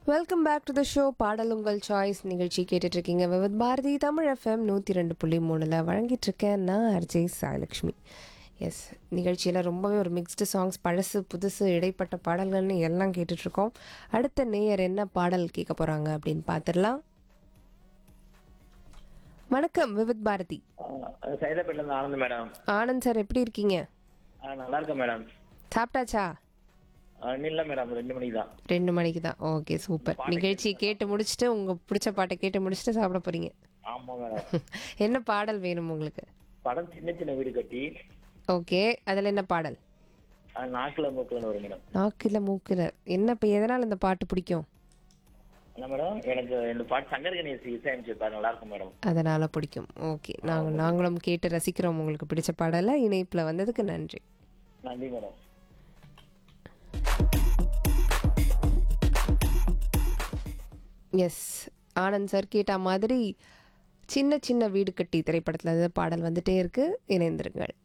welcome back to the show பாடல் உங்கள் choice நிகழ்ச்சி கேட்டுட்டு இருக்கீங்க வித் பாரதி தமிழ் எஃப்எம் நூற்றி ரெண்டு புள்ளி மூணில் வழங்கிட்டு இருக்கேன் நான் அர்ஜய் சாயலக்ஷ்மி எஸ் நிகழ்ச்சியில் ரொம்பவே ஒரு மிக்ஸ்டு சாங்ஸ் பழசு புதுசு இடைப்பட்ட பாடல்கள்னு எல்லாம் கேட்டுட்ருக்கோம் அடுத்த நேயர் என்ன பாடல் கேட்க போகிறாங்க அப்படின்னு பார்த்துடலாம் வணக்கம் விவித் பாரதி சைதாப்பேட்டில இருந்து ஆனந்த் மேடம் ஆனந்த் சார் எப்படி இருக்கீங்க ஆ, நல்லா இருக்கேன் மேடம் சாப்பிட்டாச்சா ஆ, இல்ல மேடம் ரெண்டு மணிக்கு தான் ரெண்டு மணிக்கு தான் ஓகே சூப்பர் நிகழ்ச்சி கேட்டு முடிச்சுட்டு உங்கள் பிடிச்ச பாட்டை கேட்டு முடிச்சுட்டு சாப்பிட போகிறீங்க ஆமா மேடம் என்ன பாடல் வேணும் உங்களுக்கு படம் சின்ன சின்ன வீடு கட்டி ஓகே அதில் என்ன பாடல் ஆ, நாக்குல மூக்குலன்னு வரும் மேடம் நாக்கில் மூக்கில் என்ன இப்போ எதனால் இந்த பாட்டு பிடிக்கும் என்ன மேடம் எனக்கு இந்த பாட்டு சங்கர் கணேஷ் இசையமைச்சிருப்பாரு நல்லா இருக்கும் மேடம் அதனால் பிடிக்கும் ஓகே நாங்கள் நாங்களும் கேட்டு ரசிக்கிறோம் உங்களுக்கு பிடிச்ச பாடலை இணைப்பில் வந்ததுக்கு நன்றி நன்றி மேடம் எஸ் ஆனந்த் சார் கேட்ட மாதிரி சின்ன சின்ன வீடு கட்டி திரைப்படத்தில் பாடல் வந்துட்டே இருக்கு இணைந்திருங்கள்